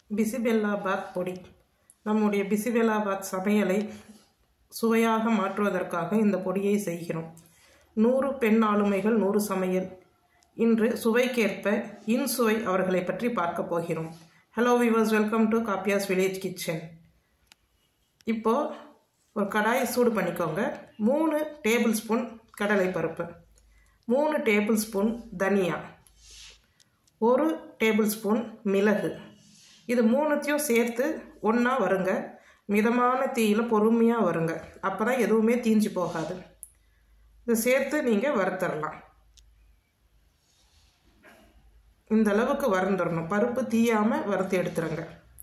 பிசிபெல்லாபாத் பொடி நம்முடைய பிசிபெல்லாபாத் சமையலை சுவையாக மாற்றுவதற்காக இந்த பொடியை செய்கிறோம் நூறு பெண் ஆளுமைகள் நூறு சமையல் இன்று சுவைக்கேற்ப இன்சுவை அவர்களை பற்றி பார்க்க போகிறோம் hello viewers welcome to Kappiyas village kitchen இப்போது ஒரு கடாயை சூடு பண்ணிக்கோங்க மூணு டேபிள் ஸ்பூன் கடலை பருப்பு மூணு டேபிள் ஸ்பூன் தனியா ஒரு டேபிள் ஸ்பூன் மிளகு இது மூணுத்தையும் சேர்த்து ஒன்றா வருங்க மிதமான தீயில் பொறுமையாக வருங்க அப்போ தான் எதுவுமே தீஞ்சு போகாது இது சேர்த்து நீங்கள் வறுத்தரலாம் இந்த அளவுக்கு வறுந்துடணும் பருப்பு தீயாமல் வறுத்து எடுத்துருங்க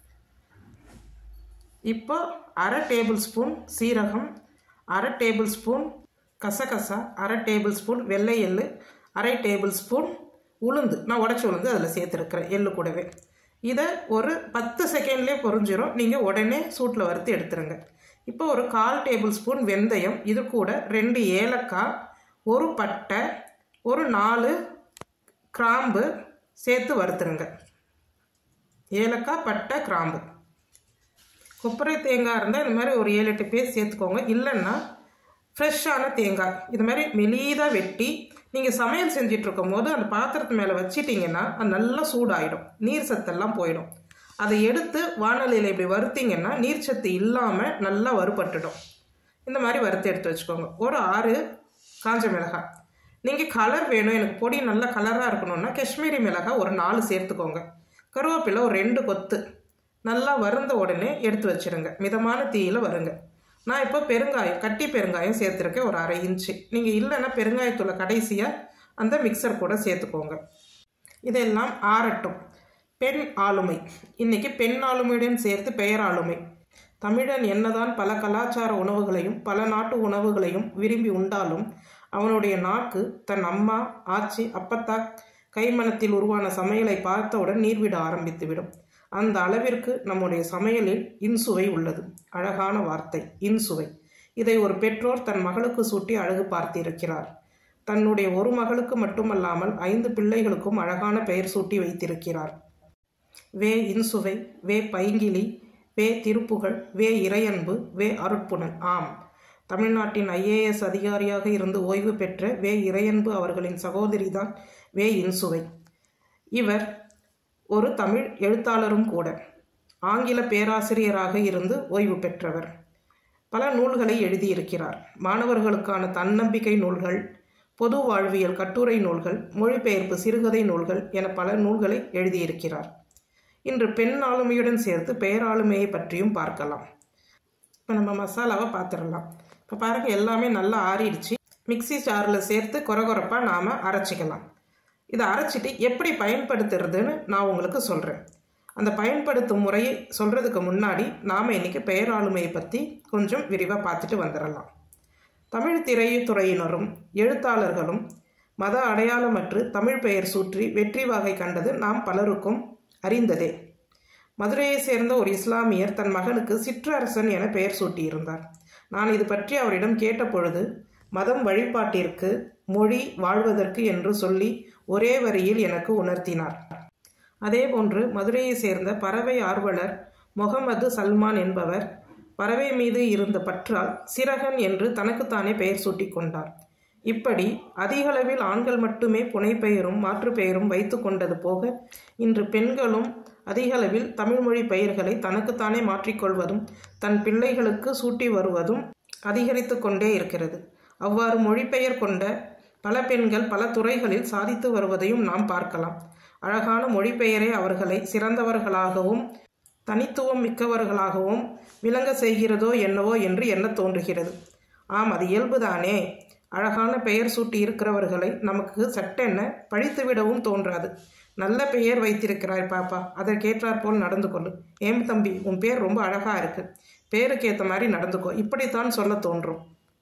இப்போ அரை டேபிள் ஸ்பூன் சீரகம் அரை டேபிள் ஸ்பூன் கசகசா அரை டேபிள் ஸ்பூன் வெள்ளை எள்ளு அரை டேபிள் ஸ்பூன் உளுந்து நான் உடச்சி உளுந்து அதில் சேர்த்துருக்குறேன் எள்ளு கூடவே இதை ஒரு பத்து செகண்ட்லேயே பொரிஞ்சிடும் நீங்கள் உடனே சூட்டில் வறுத்து எடுத்துருங்க இப்போ ஒரு கால் டேபிள் ஸ்பூன் வெந்தயம் இது கூட ரெண்டு ஏலக்காய் ஒரு பட்டை ஒரு நாலு கிராம்பு சேர்த்து வறுத்துருங்க ஏலக்காய் பட்டை கிராம்பு கொப்பரை தேங்காய் இருந்தால் இந்த மாதிரி ஒரு ஏழு எட்டு பேர் சேர்த்துக்கோங்க இல்லைன்னா ஃப்ரெஷ்ஷான தேங்காய் இது மாதிரி மெலிதாக வெட்டி நீங்கள் சமையல் செஞ்சிட்ருக்கும் போது அந்த பாத்திரத்து மேலே வச்சிட்டிங்கன்னா அது நல்லா சூடாயிடும் நீர் சத்தெல்லாம் போயிடும் அதை எடுத்து வானொலியில் இப்படி வறுத்திங்கன்னா நீர் சத்து இல்லாமல் நல்லா வறுபட்டுடும் இந்த மாதிரி வறுத்து எடுத்து வச்சுக்கோங்க ஒரு ஆறு காஞ்ச மிளகாய் நீங்கள் கலர் வேணும் எனக்கு பொடி நல்லா கலராக இருக்கணும்னா காஷ்மீரி மிளகாய் ஒரு நாலு சேர்த்துக்கோங்க கருவேப்பிலை ஒரு ரெண்டு கொத்து நல்லா வறுந்த உடனே எடுத்து வச்சுருங்க மிதமான தீயில் வருங்க நான் இப்போ பெருங்காயம் கட்டி பெருங்காயம் சேர்த்துருக்கேன் ஒரு அரை இன்ச்சு நீங்கள் இல்லைன்னா பெருங்காயத்தூளை கடைசியாக அந்த மிக்சர் கூட சேர்த்துக்கோங்க இதெல்லாம் ஆறட்டும் பெண் ஆளுமை இன்றைக்கி பெண் ஆளுமையுடன் சேர்த்து பெயர் ஆளுமை தமிழன் என்னதான் பல கலாச்சார உணவுகளையும் பல நாட்டு உணவுகளையும் விரும்பி உண்டாலும் அவனுடைய நாக்கு தன் அம்மா ஆச்சி அப்பத்தா கைமணத்தில் உருவான சமையலை பார்த்தவுடன் நீர்விட ஆரம்பித்துவிடும் அந்த அளவிற்கு நம்முடைய சமையலில் இன்சுவை உள்ளது அழகான வார்த்தை இன்சுவை இதை ஒரு பெற்றோர் தன் மகளுக்கு சூட்டி அழகு பார்த்திருக்கிறார் தன்னுடைய ஒரு மகளுக்கு மட்டுமல்லாமல் ஐந்து பிள்ளைகளுக்கும் அழகான பெயர் சூட்டி வைத்திருக்கிறார் வே இன்சுவை வே பைங்கிலி வே திருப்புகழ் வே இறையன்பு வே அருட்புணன் ஆம் தமிழ்நாட்டின் ஐஏஎஸ் அதிகாரியாக இருந்து ஓய்வு பெற்ற வே இறையன்பு அவர்களின் சகோதரிதான் வே இன்சுவை இவர் ஒரு தமிழ் எழுத்தாளரும் கூட ஆங்கில பேராசிரியராக இருந்து ஓய்வு பெற்றவர் பல நூல்களை எழுதியிருக்கிறார் மாணவர்களுக்கான தன்னம்பிக்கை நூல்கள் பொது வாழ்வியல் கட்டுரை நூல்கள் மொழிபெயர்ப்பு சிறுகதை நூல்கள் என பல நூல்களை எழுதியிருக்கிறார் இன்று பெண் ஆளுமையுடன் சேர்த்து பெயராளுமையை பற்றியும் பார்க்கலாம் இப்போ நம்ம மசாலாவை பார்த்துடலாம் இப்போ பாருங்கள் எல்லாமே நல்லா ஆறிடுச்சு மிக்சி ஜாரில் சேர்த்து கொரகொரப்பாக நாம் அரைச்சிக்கலாம் இதை அரைச்சிட்டு எப்படி பயன்படுத்துறதுன்னு நான் உங்களுக்கு சொல்கிறேன் அந்த பயன்படுத்தும் முறையை சொல்கிறதுக்கு முன்னாடி நாம் இன்றைக்கி பெயர் ஆளுமையை பற்றி கொஞ்சம் விரிவாக பார்த்துட்டு வந்துடலாம் தமிழ் திரைத்துறையினரும் எழுத்தாளர்களும் மத அடையாளமற்று தமிழ் பெயர் சூற்றி வெற்றி வகை கண்டது நாம் பலருக்கும் அறிந்ததே மதுரையை சேர்ந்த ஒரு இஸ்லாமியர் தன் மகனுக்கு சிற்றரசன் என பெயர் சூட்டியிருந்தார் நான் இது பற்றி அவரிடம் கேட்டபொழுது மதம் வழிபாட்டிற்கு மொழி வாழ்வதற்கு என்று சொல்லி ஒரே வரியில் எனக்கு உணர்த்தினார் அதேபோன்று மதுரையை சேர்ந்த பறவை ஆர்வலர் முகமது சல்மான் என்பவர் பறவை மீது இருந்த பற்றால் சிறகன் என்று தனக்குத்தானே பெயர் சூட்டி கொண்டார் இப்படி அதிகளவில் ஆண்கள் மட்டுமே புனைப்பெயரும் மாற்றுப்பெயரும் வைத்து கொண்டது போக இன்று பெண்களும் அதிகளவில் தமிழ்மொழி பெயர்களை தனக்குத்தானே மாற்றிக்கொள்வதும் தன் பிள்ளைகளுக்கு சூட்டி வருவதும் அதிகரித்து கொண்டே இருக்கிறது அவ்வாறு மொழிபெயர் கொண்ட பல பெண்கள் பல துறைகளில் சாதித்து வருவதையும் நாம் பார்க்கலாம் அழகான மொழிபெயரே அவர்களை சிறந்தவர்களாகவும் தனித்துவம் மிக்கவர்களாகவும் விளங்க செய்கிறதோ என்னவோ என்று எண்ண தோன்றுகிறது ஆம் அது இயல்புதானே அழகான பெயர் சூட்டி இருக்கிறவர்களை நமக்கு சட்டென்ன பழித்துவிடவும் தோன்றாது நல்ல பெயர் வைத்திருக்கிறாய் பாப்பா அதற்கேற்றாற் போல் நடந்து கொள்ளு ஏம் தம்பி உன் பேர் ரொம்ப அழகா இருக்கு பேருக்கு ஏற்ற மாதிரி நடந்துக்கோ இப்படித்தான் சொல்ல தோன்றும்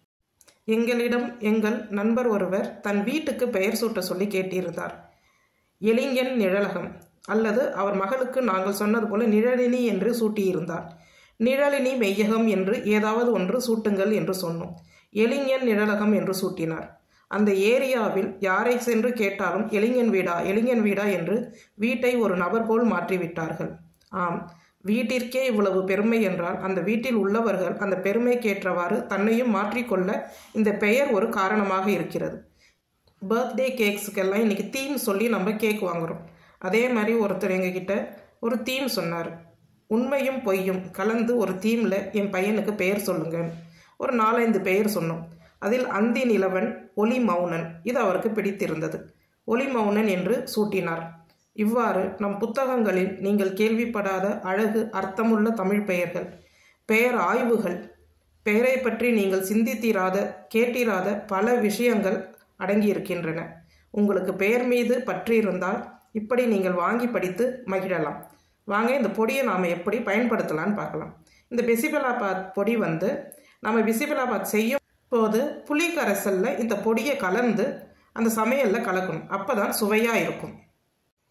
எங்களிடம் எங்கள் நண்பர் ஒருவர் தன் வீட்டுக்கு பெயர் சூட்ட சொல்லி கேட்டிருந்தார் எளிங்கன் நிழலகம் அல்லது அவர் மகளுக்கு நாங்கள் சொன்னது போல நிழலினி என்று சூட்டியிருந்தார் நிழலினி மெய்யகம் என்று ஏதாவது ஒன்று சூட்டுங்கள் என்று சொன்னோம் எளிஞன் நிழலகம் என்று சூட்டினார் அந்த ஏரியாவில் யாரை சென்று கேட்டாலும் எளிஞன் வீடா எளிஞன் வீடா என்று வீட்டை ஒரு நபர் போல் மாற்றிவிட்டார்கள் ஆம் வீட்டிற்கே இவ்வளவு பெருமை என்றால் அந்த வீட்டில் உள்ளவர்கள் அந்த பெருமைக்கேற்றவாறு தன்னையும் மாற்றிக்கொள்ள இந்த பெயர் ஒரு காரணமாக இருக்கிறது பர்த்டே கேக்ஸுக்கெல்லாம் இன்றைக்கி தீம் சொல்லி நம்ம கேக் வாங்குகிறோம் அதே மாதிரி ஒருத்தர் எங்ககிட்ட ஒரு தீம் சொன்னார் உண்மையும் பொய்யும் கலந்து ஒரு தீமில் என் பையனுக்கு பெயர் சொல்லுங்க ஒரு நாலஞ்சு பெயர் சொன்னோம் அதில் அந்தி நிலவன் ஒளி மௌனன் இது அவருக்கு பிடித்திருந்தது ஒளி மௌனன் என்று சூட்டினார் இவ்வாறு நம் புத்தகங்களில் நீங்கள் கேள்விப்படாத அழகு அர்த்தமுள்ள தமிழ் பெயர்கள் பெயர் ஆய்வுகள் பெயரை பற்றி நீங்கள் சிந்தித்திராத கேட்டிராத பல விஷயங்கள் அடங்கியிருக்கின்றன உங்களுக்கு பெயர் மீது பற்று இருந்தால் இப்படி நீங்கள் வாங்கி படித்து மகிழலாம் வாங்க இந்த பொடியை நாம் எப்படி பயன்படுத்தலாம்னு பார்க்கலாம் இந்த பிசிபலாபாத் பொடி வந்து நம்ம பிசிபலாபாத் செய்யும் போது புளி கரைசலில் இந்த பொடியை கலந்து அந்த சமையலில் கலக்கணும் அப்போ தான் சுவையாக இருக்கும்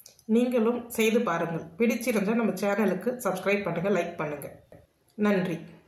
நீங்களும் செய்து பாருங்கள் பிடிச்சிருந்தால் நம்ம சேனலுக்கு சப்ஸ்கிரைப் பண்ணுங்கள் லைக் பண்ணுங்கள் நன்றி